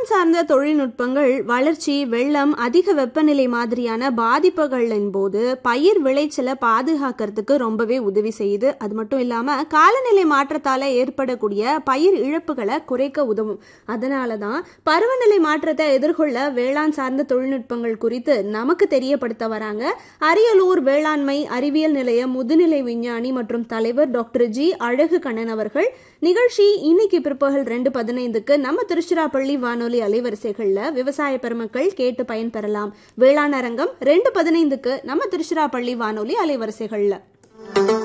வேளாண் சார்ந்த தொழில்நுட்பங்கள் வளர்ச்சி வெள்ளம் அதிக வெப்பநிலை மாதிரியான பாதிப்புகளின் போது பயிர் விளைச்சலை பாதுகாக்கிறதுக்கு ரொம்பவே உதவி செய்யுது அது மட்டும் இல்லாம காலநிலை மாற்றத்தால ஏற்படக்கூடிய பயிர் இழப்புகளை குறைக்க உதவும் அதனால தான் பருவநிலை மாற்றத்தை எதிர்கொள்ள வேளாண் சார்ந்த தொழில்நுட்பங்கள் குறித்து நமக்கு தெரியப்படுத்த வராங்க அரியலூர் வேளாண்மை அறிவியல் நிலைய முதுநிலை விஞ்ஞானி மற்றும் தலைவர் டாக்டர் ஜி அழகு கண்ணன் அவர்கள் நிகழ்ச்சி இன்னைக்கு பிற்பகல் ரெண்டு பதினைந்துக்கு நம்ம திருச்சிராப்பள்ளி வானொலி அலைவரிசைகள்ல விவசாய பெருமக்கள் கேட்டு பயன்பெறலாம் வேளாண் அரங்கம் ரெண்டு பதினைந்துக்கு நம்ம திருச்சிராப்பள்ளி வானொலி அலைவரிசைகள்ல